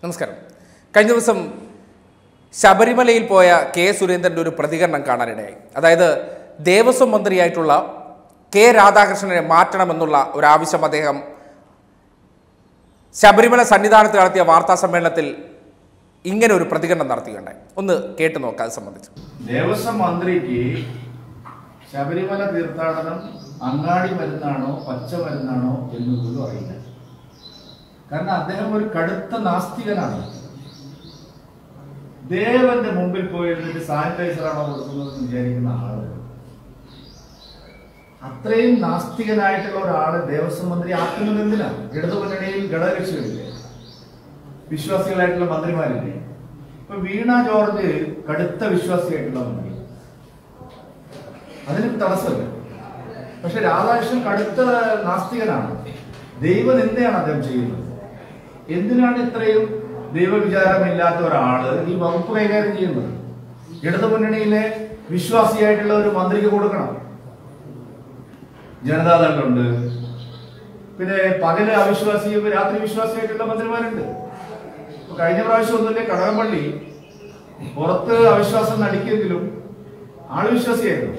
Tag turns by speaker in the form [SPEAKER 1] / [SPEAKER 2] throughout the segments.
[SPEAKER 1] നമസ്കാരം കഴിഞ്ഞ ദിവസം ശബരിമലയിൽ പോയ കെ സുരേന്ദ്രൻ്റെ ഒരു പ്രതികരണം കാണാനിടയായി അതായത് ദേവസ്വം മന്ത്രിയായിട്ടുള്ള കെ രാധാകൃഷ്ണനെ മാറ്റണമെന്നുള്ള ഒരു ആവശ്യം അദ്ദേഹം ശബരിമല സന്നിധാനത്ത് നടത്തിയ വാർത്താ സമ്മേളനത്തിൽ ഇങ്ങനെ ഒരു പ്രതികരണം നടത്തുകയുണ്ടായി ഒന്ന് കേട്ടു നോക്കാം അത് സംബന്ധിച്ച്
[SPEAKER 2] ദേവസ്വം മന്ത്രിക്ക് ശബരിമല തീർത്ഥാടനം അങ്ങാടി മരുന്നാണോ പച്ച മരുന്നാണോ എന്ന് പോലും അറിയില്ല കാരണം അദ്ദേഹം ഒരു കടുത്ത നാസ്തികനാണ് ദേവന്റെ മുമ്പിൽ പോയി ഇരുന്നിട്ട് സാനിറ്റൈസർ ആണോ കൊടുക്കുന്നതെന്ന് വിചാരിക്കുന്ന ആള് അത്രയും നാസ്തികനായിട്ടുള്ള ഒരാള് ദേവസ്വം മന്ത്രി ആക്കുന്നത് എന്തിനാണ് ഇടതു മുന്നണിയിൽ ഘടകകക്ഷികളില്ലേ വിശ്വാസികളായിട്ടുള്ള മന്ത്രിമാരില്ലേ ഇപ്പൊ വീണ ജോർജ് കടുത്ത വിശ്വാസിയായിട്ടുള്ള മന്ത്രി അതിന് തടസ്സമില്ല പക്ഷെ രാധാകൃഷ്ണൻ കടുത്ത നാസ്തികനാണ് ദൈവനിന്ദയാണ് അദ്ദേഹം ചെയ്യുന്നത് എന്തിനാണ് ഇത്രയും ദൈവവിചാരമില്ലാത്ത ഒരാള് ഈ വകുപ്പ് കൈകാര്യം ചെയ്യുന്നത് ഇടതു മുന്നണിയിലെ വിശ്വാസിയായിട്ടുള്ള ഒരു മന്ത്രിക്ക് കൊടുക്കണം ജനതാദളുണ്ട് പിന്നെ പകല് അവിശ്വാസിയും രാത്രി വിശ്വാസിയായിട്ടുള്ള മന്ത്രിമാരുണ്ട് ഇപ്പൊ കഴിഞ്ഞ പ്രാവശ്യം ഒന്നുമില്ലേ കടകംപള്ളി പുറത്ത് അവിശ്വാസം നടിക്കെങ്കിലും ആള് വിശ്വാസിയായിരുന്നു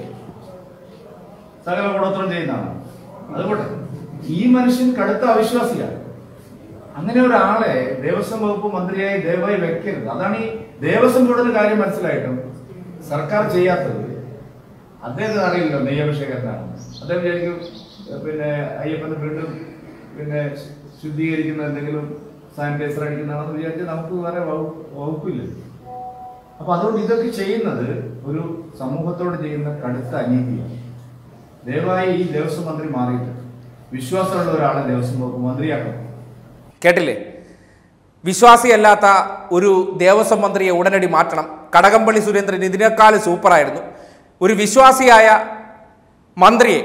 [SPEAKER 2] സകല ഗുണോത്രം ചെയ്യുന്നതാണ് അതുകൊണ്ട് ഈ മനുഷ്യൻ കടുത്ത അവിശ്വാസിയാണ് അങ്ങനെ ഒരാളെ ദേവസ്വം വകുപ്പ് മന്ത്രിയായി ദയവായി വെക്കരുത് അതാണ് ഈ ദേവസ്വം ബോർഡിന് കാര്യം മനസ്സിലായിട്ടും സർക്കാർ ചെയ്യാത്തത് അദ്ദേഹത്തിന് അറിയില്ല നെയ്യഭിഷേകത്തിനാണ് അദ്ദേഹം വിചാരിക്കും ഏഹ് പിന്നെ അയ്യപ്പന് വീണ്ടും പിന്നെ ശുദ്ധീകരിക്കുന്ന എന്തെങ്കിലും സാനിറ്റൈസർ അടിക്കുന്നതാണെന്ന് വിചാരിച്ച് നമുക്ക് വേറെ വകുപ്പ് വകുപ്പില്ല അപ്പൊ അതുകൊണ്ട് ഇതൊക്കെ ചെയ്യുന്നത് ഒരു സമൂഹത്തോട് ചെയ്യുന്ന കടുത്ത അനീതിയാണ് ദയവായി ഈ ദേവസ്വം മന്ത്രി മാറിയിട്ട് വിശ്വാസമുള്ള ഒരാളെ ദേവസ്വം വകുപ്പ് മന്ത്രിയാക്കണം
[SPEAKER 1] കേട്ടില്ലേ വിശ്വാസിയല്ലാത്ത ഒരു ദേവസ്വം മന്ത്രിയെ ഉടനടി മാറ്റണം കടകംപള്ളി സുരേന്ദ്രൻ ഇതിനേക്കാൾ സൂപ്പറായിരുന്നു ഒരു വിശ്വാസിയായ മന്ത്രിയെ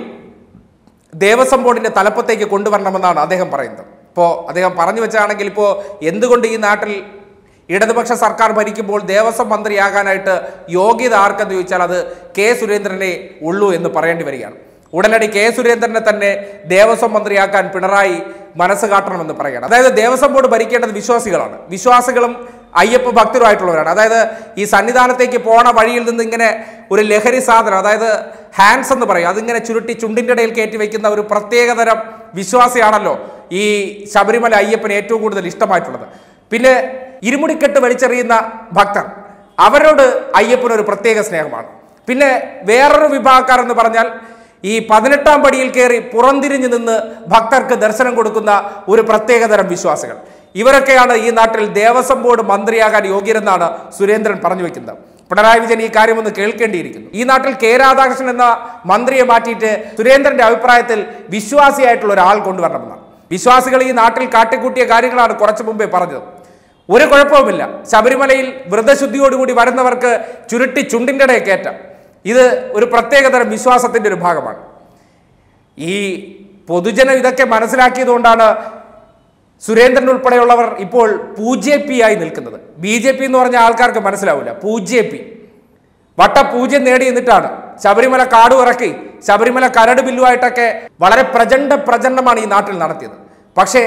[SPEAKER 1] ദേവസ്വം ബോർഡിന്റെ തലപ്പത്തേക്ക് കൊണ്ടുവരണമെന്നാണ് അദ്ദേഹം പറയുന്നത് ഇപ്പോൾ അദ്ദേഹം പറഞ്ഞു വെച്ചാണെങ്കിൽ ഇപ്പോൾ എന്തുകൊണ്ട് ഈ നാട്ടിൽ ഇടതുപക്ഷ സർക്കാർ ഭരിക്കുമ്പോൾ ദേവസ്വം മന്ത്രിയാകാനായിട്ട് യോഗ്യത ആർക്കെന്ന് ചോദിച്ചാൽ അത് കെ സുരേന്ദ്രനെ ഉള്ളൂ എന്ന് പറയേണ്ടി വരികയാണ് ഉടനടി കെ സുരേന്ദ്രനെ തന്നെ ദേവസ്വം മന്ത്രിയാക്കാൻ പിണറായി മനസ്സ് കാട്ടണമെന്ന് പറയുകയാണ് അതായത് ദേവസ്വം ബോർഡ് ഭരിക്കേണ്ടത് വിശ്വാസികളാണ് വിശ്വാസികളും അയ്യപ്പ ഭക്തരുമായിട്ടുള്ളവരാണ് അതായത് ഈ സന്നിധാനത്തേക്ക് പോണ വഴിയിൽ നിന്ന് ഇങ്ങനെ ഒരു ലഹരി സാധനം അതായത് ഹാൻഡ്സ് എന്ന് പറയും അതിങ്ങനെ ചുരുട്ടി ചുണ്ടിൻ്റെ ഇടയിൽ കയറ്റി വെക്കുന്ന ഒരു പ്രത്യേകതരം വിശ്വാസിയാണല്ലോ ഈ ശബരിമല അയ്യപ്പന് ഏറ്റവും കൂടുതൽ ഇഷ്ടമായിട്ടുള്ളത് പിന്നെ ഇരുമുടിക്കെട്ട് വലിച്ചെറിയുന്ന ഭക്തർ അവരോട് അയ്യപ്പന് ഒരു പ്രത്യേക സ്നേഹമാണ് പിന്നെ വേറൊരു വിഭാഗക്കാർ എന്ന് പറഞ്ഞാൽ ഈ പതിനെട്ടാം പടിയിൽ കയറി പുറംതിരിഞ്ഞു നിന്ന് ഭക്തർക്ക് ദർശനം കൊടുക്കുന്ന ഒരു പ്രത്യേകതരം വിശ്വാസികൾ ഇവരൊക്കെയാണ് ഈ നാട്ടിൽ ദേവസ്വം ബോർഡ് മന്ത്രിയാകാൻ യോഗ്യരെന്നാണ് സുരേന്ദ്രൻ പറഞ്ഞു വെക്കുന്നത് പിണറായി വിജയൻ ഈ കാര്യം ഒന്ന് കേൾക്കേണ്ടിയിരിക്കുന്നു ഈ നാട്ടിൽ കെ രാധാകൃഷ്ണൻ എന്ന മന്ത്രിയെ മാറ്റിയിട്ട് സുരേന്ദ്രന്റെ അഭിപ്രായത്തിൽ വിശ്വാസിയായിട്ടുള്ള ഒരാൾ കൊണ്ടുവരണമെന്നാണ് വിശ്വാസികൾ ഈ നാട്ടിൽ കാട്ടിക്കൂട്ടിയ കാര്യങ്ങളാണ് കുറച്ചു മുമ്പേ പറഞ്ഞത് ഒരു കുഴപ്പവുമില്ല ശബരിമലയിൽ വ്രതശുദ്ധിയോടുകൂടി വരുന്നവർക്ക് ചുരുട്ടി ചുണ്ടിൻ്റെ ഇടയിൽ കയറ്റാം ഇത് ഒരു പ്രത്യേകതരം വിശ്വാസത്തിൻ്റെ ഒരു ഭാഗമാണ് ഈ പൊതുജനം ഇതൊക്കെ മനസ്സിലാക്കിയതുകൊണ്ടാണ് സുരേന്ദ്രൻ ഉൾപ്പെടെയുള്ളവർ ഇപ്പോൾ പൂജ്യ പി ആയി നിൽക്കുന്നത് ബി ജെ പി എന്ന് പറഞ്ഞ ആൾക്കാർക്ക് മനസ്സിലാവില്ല പൂജ്യ പി വട്ടപൂജ്യം നേടി നിന്നിട്ടാണ് ശബരിമല കാടു ഇറക്കി ശബരിമല കരട് ബില്ലുമായിട്ടൊക്കെ വളരെ പ്രചണ്ഡ പ്രചണ്ഡമാണ് ഈ നാട്ടിൽ നടത്തിയത് പക്ഷേ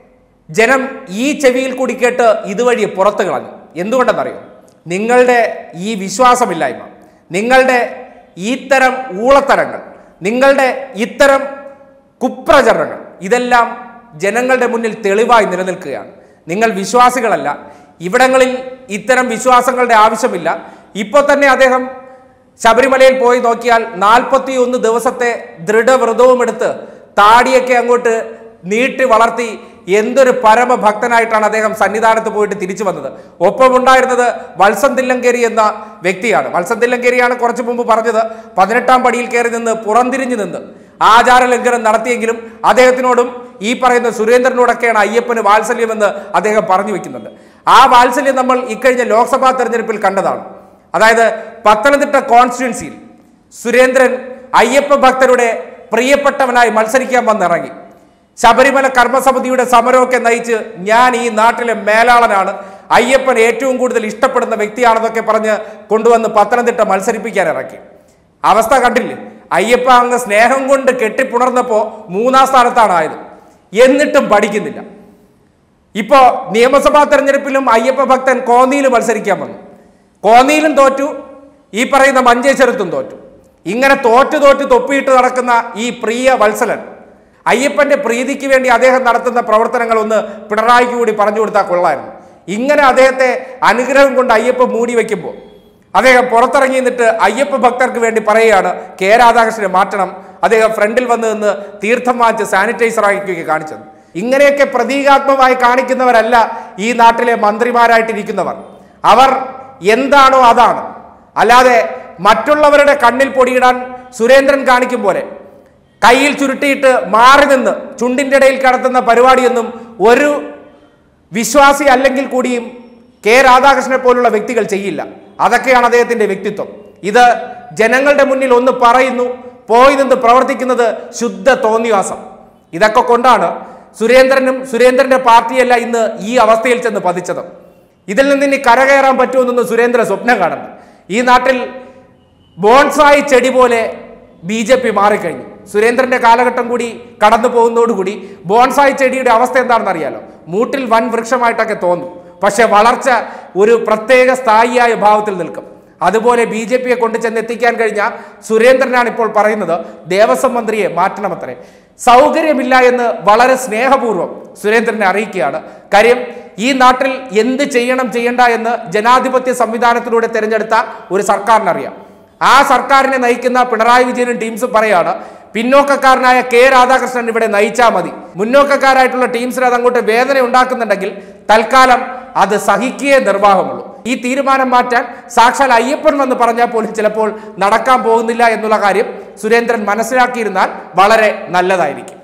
[SPEAKER 1] ജനം ഈ ചെവിയിൽ കൂടി കേട്ട് ഇതുവഴി പുറത്തു കളഞ്ഞു എന്തുകൊണ്ടെന്നറിയോ നിങ്ങളുടെ ഈ വിശ്വാസമില്ലായ്മ നിങ്ങളുടെ ഇത്തരം ഊളത്തരങ്ങൾ നിങ്ങളുടെ ഇത്തരം കുപ്രചരണങ്ങൾ ഇതെല്ലാം ജനങ്ങളുടെ മുന്നിൽ തെളിവായി നിലനിൽക്കുകയാണ് നിങ്ങൾ വിശ്വാസികളല്ല ഇവിടങ്ങളിൽ ഇത്തരം വിശ്വാസങ്ങളുടെ ആവശ്യമില്ല ഇപ്പോൾ തന്നെ അദ്ദേഹം ശബരിമലയിൽ പോയി നോക്കിയാൽ നാൽപ്പത്തി ഒന്ന് ദിവസത്തെ ദൃഢവ്രതവും എടുത്ത് താടിയൊക്കെ അങ്ങോട്ട് നീട്ടി വളർത്തി എന്തൊരു പരമഭക്തനായിട്ടാണ് അദ്ദേഹം സന്നിധാനത്ത് പോയിട്ട് തിരിച്ചു വന്നത് ഒപ്പമുണ്ടായിരുന്നത് വത്സൻ തില്ലങ്കേരി എന്ന വ്യക്തിയാണ് വത്സൻ തില്ലങ്കേരിയാണ് കുറച്ചു മുമ്പ് പറഞ്ഞത് പതിനെട്ടാം പടിയിൽ കയറി നിന്ന് പുറംതിരിഞ്ഞു നിന്ന് ആചാര ലംഘനം നടത്തിയെങ്കിലും അദ്ദേഹത്തിനോടും ഈ പറയുന്ന സുരേന്ദ്രനോടൊക്കെയാണ് അയ്യപ്പന് വാത്സല്യമെന്ന് അദ്ദേഹം പറഞ്ഞു വെക്കുന്നുണ്ട് ആ വാത്സല്യം നമ്മൾ ഇക്കഴിഞ്ഞ ലോക്സഭാ തെരഞ്ഞെടുപ്പിൽ കണ്ടതാണ് അതായത് പത്തനംതിട്ട കോൺസ്റ്റിറ്റ്യുൻസിയിൽ സുരേന്ദ്രൻ അയ്യപ്പ ഭക്തരുടെ പ്രിയപ്പെട്ടവനായി മത്സരിക്കാൻ വന്നിറങ്ങി ശബരിമല കർമ്മസമിതിയുടെ സമരമൊക്കെ നയിച്ച് ഞാൻ ഈ നാട്ടിലെ മേലാളനാണ് അയ്യപ്പൻ ഏറ്റവും കൂടുതൽ ഇഷ്ടപ്പെടുന്ന വ്യക്തിയാണെന്നൊക്കെ പറഞ്ഞ് കൊണ്ടുവന്ന് പത്തനംതിട്ട മത്സരിപ്പിക്കാൻ ഇറക്കി അവസ്ഥ കണ്ടില്ലേ അയ്യപ്പ അങ്ങ് സ്നേഹം കൊണ്ട് കെട്ടിപ്പുണർന്നപ്പോൾ മൂന്നാം സ്ഥാനത്താണ് ആയത് എന്നിട്ടും പഠിക്കുന്നില്ല ഇപ്പോ നിയമസഭാ തെരഞ്ഞെടുപ്പിലും അയ്യപ്പ ഭക്തൻ കോന്നിയിൽ മത്സരിക്കാൻ വന്നു കോന്നിയിലും തോറ്റു ഈ പറയുന്ന മഞ്ചേശ്വരത്തും തോറ്റു ഇങ്ങനെ തോറ്റു തോറ്റു തൊപ്പിയിട്ട് നടക്കുന്ന ഈ പ്രിയ വത്സലൻ അയ്യപ്പന്റെ പ്രീതിക്ക് വേണ്ടി അദ്ദേഹം നടത്തുന്ന പ്രവർത്തനങ്ങൾ ഒന്ന് പിണറായിക്ക് കൂടി പറഞ്ഞു കൊടുത്താൽ കൊള്ളായിരുന്നു ഇങ്ങനെ അദ്ദേഹത്തെ അനുഗ്രഹം കൊണ്ട് അയ്യപ്പ മൂടി വയ്ക്കുമ്പോൾ അദ്ദേഹം പുറത്തിറങ്ങി നിന്നിട്ട് അയ്യപ്പ ഭക്തർക്ക് വേണ്ടി പറയുകയാണ് കെ രാധാകൃഷ്ണനെ മാറ്റണം അദ്ദേഹം ഫ്രണ്ടിൽ വന്ന് നിന്ന് തീർത്ഥം വാങ്ങിച്ച് സാനിറ്റൈസർ ആക്കി കാണിച്ചത് ഇങ്ങനെയൊക്കെ പ്രതീകാത്മകമായി കാണിക്കുന്നവരല്ല ഈ നാട്ടിലെ മന്ത്രിമാരായിട്ടിരിക്കുന്നവർ അവർ എന്താണോ അതാണ് അല്ലാതെ മറ്റുള്ളവരുടെ കണ്ണിൽ പൊടിയിടാൻ സുരേന്ദ്രൻ കാണിക്കും പോലെ കയ്യിൽ ചുരുട്ടിയിട്ട് മാറി നിന്ന് ചുണ്ടിൻ്റെ ഇടയിൽ കടത്തുന്ന പരിപാടിയൊന്നും ഒരു വിശ്വാസി അല്ലെങ്കിൽ കൂടിയും കെ രാധാകൃഷ്ണനെ പോലുള്ള വ്യക്തികൾ ചെയ്യില്ല അതൊക്കെയാണ് അദ്ദേഹത്തിന്റെ വ്യക്തിത്വം ഇത് ജനങ്ങളുടെ മുന്നിൽ ഒന്ന് പറയുന്നു പോയി നിന്ന് പ്രവർത്തിക്കുന്നത് ശുദ്ധ തോന്നിവാസം ഇതൊക്കെ കൊണ്ടാണ് സുരേന്ദ്രനും സുരേന്ദ്രന്റെ പാർട്ടിയല്ല ഇന്ന് ഈ അവസ്ഥയിൽ ചെന്ന് പതിച്ചത് ഇതിൽ നിന്ന് ഇനി കരകയറാൻ പറ്റുമെന്നൊന്നും സുരേന്ദ്രൻ സ്വപ്നം കാണുന്നു ഈ നാട്ടിൽ ബോൺസായി ചെടി പോലെ ബി ജെ പി മാറിക്കഴിഞ്ഞു സുരേന്ദ്രന്റെ കാലഘട്ടം കൂടി കടന്നു പോകുന്നതോടുകൂടി ബോൺസായി ചെടിയുടെ അവസ്ഥ എന്താണെന്ന് അറിയാലോ മൂട്ടിൽ വൻ വൃക്ഷമായിട്ടൊക്കെ തോന്നും പക്ഷെ വളർച്ച ഒരു പ്രത്യേക സ്ഥായിയായ ഭാവത്തിൽ നിൽക്കും അതുപോലെ ബി ജെ പിയെ കൊണ്ട് ചെന്ന് എത്തിക്കാൻ കഴിഞ്ഞ സുരേന്ദ്രനാണ് ഇപ്പോൾ പറയുന്നത് ദേവസ്വം മന്ത്രിയെ മാറ്റണമത്രേ സൗകര്യമില്ല എന്ന് വളരെ സ്നേഹപൂർവ്വം സുരേന്ദ്രനെ അറിയിക്കുകയാണ് കാര്യം ഈ നാട്ടിൽ എന്ത് ചെയ്യണം ചെയ്യണ്ട എന്ന് ജനാധിപത്യ സംവിധാനത്തിലൂടെ തിരഞ്ഞെടുത്ത ഒരു സർക്കാരിനറിയാം ആ സർക്കാരിനെ നയിക്കുന്ന പിണറായി വിജയനും ടീംസും പറയാണ് പിന്നോക്കക്കാരനായ കെ രാധാകൃഷ്ണൻ ഇവിടെ നയിച്ചാൽ മതി മുന്നോക്കക്കാരായിട്ടുള്ള ടീംസിന് അത് അങ്ങോട്ട് വേദന ഉണ്ടാക്കുന്നുണ്ടെങ്കിൽ തൽക്കാലം അത് സഹിക്കുകയേ നിർവാഹമുള്ളൂ ഈ തീരുമാനം മാറ്റാൻ സാക്ഷാൽ അയ്യപ്പൻ വന്ന് പറഞ്ഞാൽ പോലും ചിലപ്പോൾ നടക്കാൻ പോകുന്നില്ല എന്നുള്ള കാര്യം സുരേന്ദ്രൻ മനസ്സിലാക്കിയിരുന്നാൽ വളരെ നല്ലതായിരിക്കും